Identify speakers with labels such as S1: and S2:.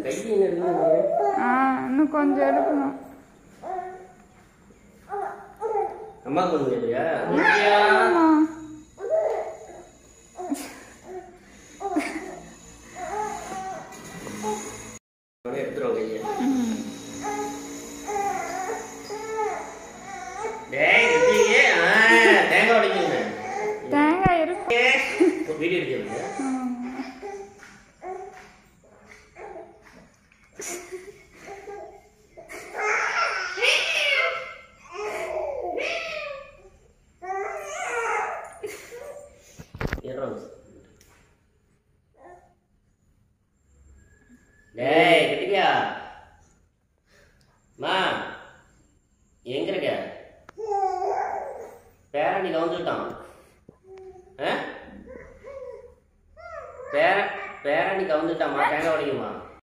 S1: கை என்ன இருக்குன்னு
S2: ஆ இன்னும் கொஞ்சம் எடுக்கணும்
S1: அம்மா கொஞ்சம் இல்லையா
S2: ஆமா.
S1: எடுத்துருவோம் கையை
S2: ம்.
S1: டேய் எப்படிங்க ஆ, தேங்காய் உடைக்குங்க
S2: தேங்காய் இருக்கு
S1: வீடியோ எடுக்கிறீங்க
S2: ம்.
S1: இருறோம் டேய் கட்டிக்கா மா எங்க இருக்க பேரணி கவுந்துட்டான் ஆ பேர பேரணி கவுந்துட்டாமா தேங்காய் உடைக்குமா